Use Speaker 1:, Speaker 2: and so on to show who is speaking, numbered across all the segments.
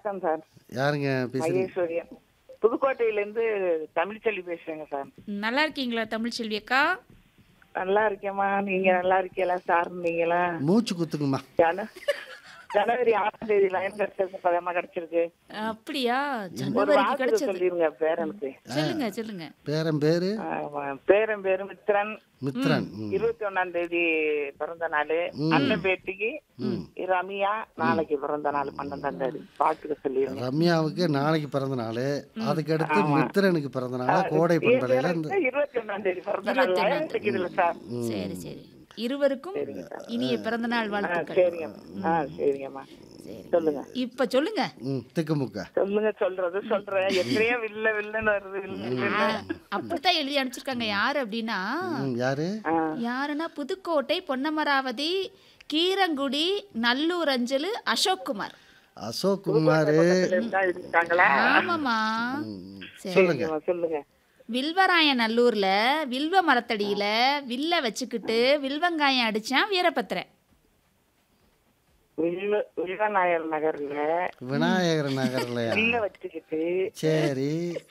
Speaker 1: வணக்கம் சார்
Speaker 2: யாருங்க பேசுறீங்க
Speaker 1: மகேஸ்வரியன் புதுக்கோட்டையிலேருந்து தமிழ்ச்செல்வி பேசுறேங்க சார்
Speaker 3: நல்லா இருக்கீங்களா தமிழ் செல்வி அக்கா
Speaker 1: நல்லா இருக்கேம்மா நீங்க நல்லா இருக்கீங்களா சார் இருந்தீங்களா
Speaker 2: மூச்சு குத்துக்குமா
Speaker 1: ஜன ஜனவரி ஆறாம் தேதி லைன் கிடைச்சது பதமா கிடைச்சிருக்கு
Speaker 3: அப்படியா
Speaker 1: ஒரு
Speaker 3: ஜனவரிக்கு
Speaker 1: வாக்கு
Speaker 3: கிடைச்சது
Speaker 1: சொல்லிருங்க பேரனுக்கு
Speaker 3: சொல்லுங்க சொல்லுங்க
Speaker 2: பேரன் பேரு
Speaker 1: ஆமா, பேரன் பேரு மித்ரன்
Speaker 2: மித்ரன் ம்.
Speaker 1: இருபத்தி ஒண்ணாம் தேதி பிறந்த நாள் அண்ணன் பேட்டிக்கு ரம்யா நாளைக்கு பிறந்த நாள் பன்னெண்டாம் தேதி பாட்டுக்கு சொல்லிருங்க
Speaker 2: ரம்யாவுக்கு நாளைக்கு பிறந்த நாள் அதுக்கடுத்து மித்திரனுக்கு பிறந்த நாள் கோடை பண்பலையில இந்த
Speaker 1: இருபத்தி ஒண்ணாம் தேதி பிறந்த நாள் line கிடைக்குதுல்ல சார்
Speaker 3: சரி சரி இருவருக்கும் இனிய பிறந்த நாள்
Speaker 1: ஆ,
Speaker 3: வாழ்த்துக்கள்
Speaker 1: சரிங்க ஆ சரிங்கம்மா சொல்லுங்க
Speaker 3: இப்ப சொல்லுங்க
Speaker 2: ம் திக்குமுக்க
Speaker 1: சொல்லுங்க சொல்றது சொல்றேன் எத்தனையோ வில்ல வில்லன்னு வருது வில்ல வில்ல.
Speaker 3: அப்படித்தான் எழுதி அனுப்பிச்சிருக்காங்க யாரு அப்படின்னா
Speaker 2: ம் யாரு
Speaker 1: ஆ,
Speaker 3: யாருன்னா புதுக்கோட்டை பொன்னமராவதி கீரங்குடி நல்லூர் அஞ்சலு அசோக் குமார்
Speaker 2: அசோக் குமார்
Speaker 1: இருந்தா இருக்காங்களா
Speaker 3: ஆமாமா சரி
Speaker 2: சொல்லுங்க
Speaker 1: சரிங்கம்மா, சொல்லுங்க
Speaker 3: வில்வராய நல்லூர்ல வில்வ மரத்தடியில வில்ல வச்சுக்கிட்டு வில்வங்காயம் அடிச்சான் வீரபத்திரன்
Speaker 1: வில்ல வில்வநாயர் நகர்ல
Speaker 2: விநாயகர் நகர்லையா
Speaker 1: வில்ல வச்சுக்கிட்டு
Speaker 2: சரி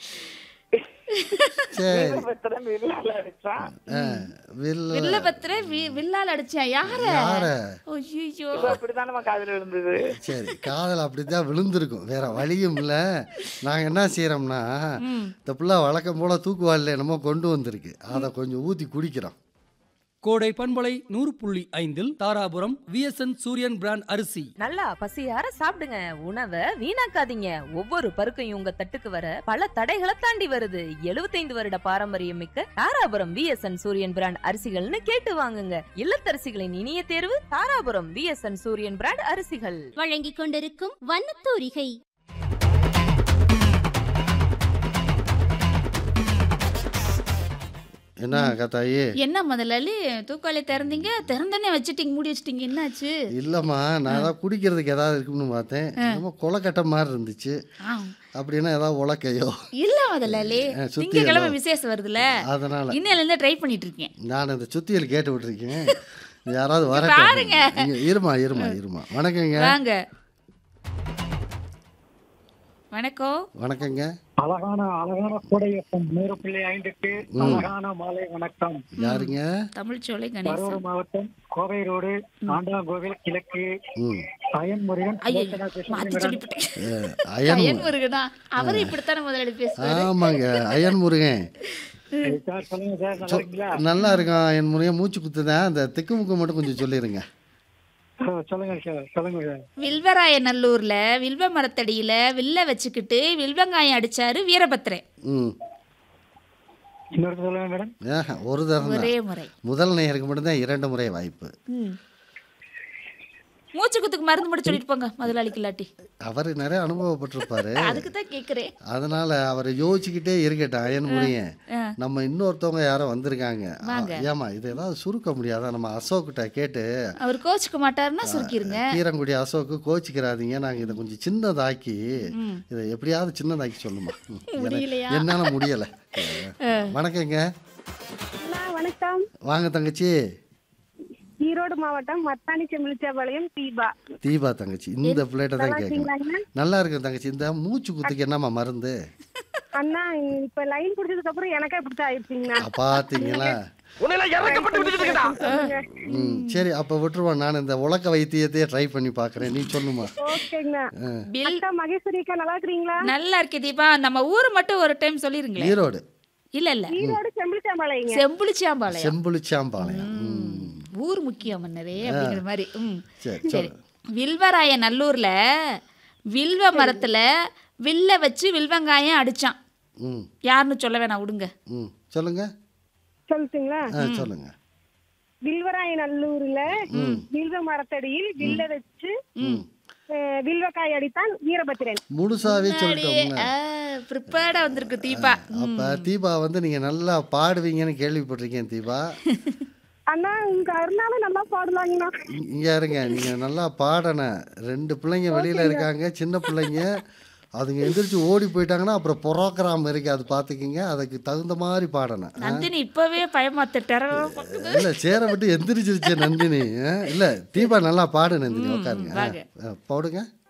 Speaker 2: சரி
Speaker 1: வில்வபத்திரன் வில்லால அடிச்சான்
Speaker 2: ஆ, வில்
Speaker 3: வில்லபத்திரன் வி- வில்லால் அடிச்சான் யார
Speaker 2: யார
Speaker 3: ஐயோ
Speaker 1: இப்ப அப்படிதான் நம்ம காதுல விழுந்தது
Speaker 2: சரி காதல் அப்படித்தான் விழுந்திருக்கும் வேற வழியும் இல்லை நாங்கள் என்ன செய்கிறோம்னா இந்த பிள்ளை வழக்கம் போல் தூக்குவாளில் என்னமோ கொண்டு வந்திருக்கு அதை கொஞ்சம் ஊற்றி குடிக்கிறோம்
Speaker 4: கோடை பண்பலை நூறு புள்ளி ஐந்தில் தாராபுரம் விஎஸ்என் சூரியன் பிராண்ட் அரிசி
Speaker 5: நல்லா பசியார சாப்பிடுங்க உணவை வீணாக்காதீங்க ஒவ்வொரு பருக்கையும் உங்க தட்டுக்கு வர பல தடைகளை தாண்டி வருது 75 வருட பாரம்பரியம் மிக்க தாராபுரம் விஎஸ்என் சூரியன் பிராண்ட் அரிசிகள்னு கேட்டு வாங்குங்க இல்லத்தரசிகளின் இனிய தேர்வு தாராபுரம் விஎஸ்என் சூரியன் பிராண்ட் அரிசிகள்
Speaker 6: வழங்கிக் கொண்டிருக்கும் வண்ணத்தூரிகை
Speaker 2: என்ன கத்தாயி
Speaker 3: என்ன முதலாளி தூக்காளி திறந்தீங்க திறந்தோடனே வச்சுட்டீங்க மூடி வச்சுட்டீங்க என்னாச்சு
Speaker 2: இல்லைம்மா நான் ஏதாவது குடிக்கிறதுக்கு ஏதாவது இருக்குன்னு பார்த்தேன் என்னமோ கொலக்கட்டை மாதிரி இருந்துச்சு
Speaker 3: ஆ,
Speaker 2: அப்படின்னா ஏதாவது உலக்கையோ
Speaker 3: இல்ல முதலாளி
Speaker 2: ஆ, சுத்தி
Speaker 3: திங்கக்கிழமை
Speaker 2: எல்லாம்.
Speaker 3: விசேஷம் வருதுல
Speaker 2: அதனால்
Speaker 3: இன்னையில இருந்து ட்ரை பண்ணிட்டு இருக்கேன்
Speaker 2: நான் இந்த சுத்தியல் கேட்டு விட்டுருக்கேன் யாராவது வர
Speaker 3: பாருங்க.
Speaker 2: இருமா இருமா இருமா வணக்கங்க
Speaker 3: வாங்க வணக்கம்
Speaker 2: வணக்கங்க
Speaker 7: அழகான அழகான கோடையப்பம் நூறு புள்ளி ஐந்துக்கு அழகான மாலை வணக்கம்
Speaker 2: யாருங்க
Speaker 3: தமிழ் சோலை
Speaker 7: கரூர்
Speaker 3: கணேசன்
Speaker 7: மாவட்டம் கோவை ரோடு ஆண்டாங்கோவில் கிழக்கு
Speaker 2: ம்
Speaker 7: அயன் முருகன்
Speaker 3: ஐயோ
Speaker 7: சுலோச்சனா பேசுறேன்
Speaker 3: மாத்தி
Speaker 7: மேடம்.
Speaker 3: சொல்லிவிட்டேன்
Speaker 2: அயன்
Speaker 3: அயன் முருகனா அவரு இப்படித்தானே முதலாளி பேசுவாரு
Speaker 2: ஆமாங்க அயன் முருகன்
Speaker 7: சார் சொல்லுங்க சார் நல்லா இருக்கீங்களா
Speaker 2: நல்லா இருக்கும் என் முறையாக மூச்சு குத்துதான் அந்த திக்குமுக்கு மட்டும் கொஞ்சம் சொல்லிடுங்க
Speaker 7: ஆ, சொல்லுங்க சார் சொல்லுங்க சார்
Speaker 3: வில்வராய நல்லூர்ல வில்வ மரத்தடியில வில்ல வச்சுக்கிட்டு வில்வங்காயம் அடிச்சாரு வீரபத்திரன்
Speaker 2: ம்
Speaker 7: இன்னொரு சொல்லுங்க மேடம்
Speaker 2: ஆஹா, ஒரு தரம் தான்
Speaker 3: ஒரே முறை
Speaker 2: முதல் நேயருக்கு மட்டும்தான் இரண்டு முறை வாய்ப்பு
Speaker 3: ம். மூச்சு குத்துக்கு மருந்து மட்டும் சொல்லிட்டு போங்க முதலாளிக்கு இல்லாட்டி
Speaker 2: அவர் நிறைய அனுபவப்பட்டிருப்பாரு
Speaker 3: அதுக்கு தான் கேக்குறேன்
Speaker 2: அதனால அவர் யோசிச்சுக்கிட்டே இருக்கட்டும் அயன் முருகன்
Speaker 3: ஆ.
Speaker 2: நம்ம இன்னொருத்தவங்க யாரோ வந்திருக்காங்க
Speaker 3: வாங்க.
Speaker 2: ஏமா இது ஏதாவது சுருக்க முடியாதா நம்ம அசோக்கிட்ட கேட்டு
Speaker 3: அவர் கோச்சுக்க மாட்டாருன்னா சுருக்கிருங்க
Speaker 2: கீரங்குடி அசோக்கு கோச்சிக்கிறாதீங்க நாங்க இதை கொஞ்சம் சின்னதாக்கி
Speaker 3: ம்.
Speaker 2: இதை எப்படியாவது சின்னதாக்கி சொல்லுமா ம். எனக்கு-
Speaker 3: முடியலையா?
Speaker 2: என்னால முடியல வணக்கங்க
Speaker 8: வணக்கம்
Speaker 2: வாங்க தங்கச்சி
Speaker 8: ஈரோடு மாவட்டம் மத்தானி செம்பிளிச்சாபாளையம் தீபா
Speaker 2: தீபா தங்கச்சி இந்த பிள்ளைகிட்ட தான் கேட்கணும்
Speaker 8: இருக்கீங்களா
Speaker 2: நல்லா இருக்கு தங்கச்சி இந்த மூச்சு குத்துக்கு என்னம்மா மருந்து
Speaker 8: அண்ணா இப்ப லைன் குடிச்சதுக்கு அப்புறம் எனக்கே இப்படித்தான் ஆயிடுச்சுங்கண்ணா
Speaker 2: பார்த்தீங்களா ம் சரி அப்போ விட்டுருவோம் நான் இந்த உலக்க வைத்தியத்தையே ட்ரை பண்ணி பார்க்குறேன் நீ சொல்லுமா
Speaker 8: ஓகேங்கண்ணா
Speaker 3: பில்
Speaker 8: அக்கா மகேஸ்வரி அக்கா நல்லா இருக்கிறீங்களா
Speaker 3: நல்லா இருக்கே தீபா நம்ம ஊரை மட்டும் ஒரு டைம் சொல்லிருங்களேன்
Speaker 2: ஈரோடு
Speaker 3: இல்ல இல்ல
Speaker 8: ஈரோடு செம்பிளிச்சாபாளையங்க
Speaker 3: செம்புளிச்சாம்பாளையம்
Speaker 2: செம்புளிச்சாம்பாளையம் ம்.
Speaker 3: ஊர் முக்கியம் மன்னரே அப்படிங்கிற மாதிரி ம்
Speaker 2: சரி
Speaker 3: சரி
Speaker 2: சொல்லு
Speaker 3: வில்வராய நல்லூர்ல வில்வ மரத்துல வில்ல வச்சு வில்வங்காயம் அடிச்சான்
Speaker 2: ம்
Speaker 3: யாருன்னு சொல்ல வேணாம் விடுங்க
Speaker 2: ம் சொல்லுங்க
Speaker 8: சொல்லிட்டுங்களா
Speaker 2: ஆ சொல்லுங்க
Speaker 8: வில்வராய நல்லூர்ல வில்வ மரத்தடியில் வில்ல வச்சு அஹ், வில்வக்காய் அடித்தான் வீரபத்திரன்
Speaker 2: முழுசாவே சொல்லிட்டோம்ல
Speaker 3: ப்ரிப்பேர்டா வந்திருக்கு தீபா
Speaker 2: அப்ப தீபா வந்து நீங்க நல்லா பாடுவீங்கன்னு கேள்விப்பட்டிருக்கேன் தீபா
Speaker 8: அண்ணா உங்க அருணாலும் நல்லா பாடலாங்கண்ணா
Speaker 2: இங்க- இங்க இருங்க நீங்க நல்லா பாடணும் ரெண்டு பிள்ளைங்க வெளியில இருக்காங்க சின்ன பிள்ளைங்க அதுங்க எந்திரிச்சு ஓடி போயிட்டாங்கன்னா அப்புறம் புரோக்கிராம் இருக்கு அது பார்த்துக்கிங்க அதுக்கு தகுந்த மாதிரி பாடணும் ஆ?
Speaker 3: நந்தினி இப்பவே பயமாத்த டெரர்
Speaker 2: இல்ல சேர விட்டு எந்திரிச்சிருச்சு நந்தினி ஆ? இல்ல தீபா நல்லா பாடு நந்தினி உட்காருங்க ஆ,
Speaker 3: வாங்க.
Speaker 2: ஆ, பாடுங்க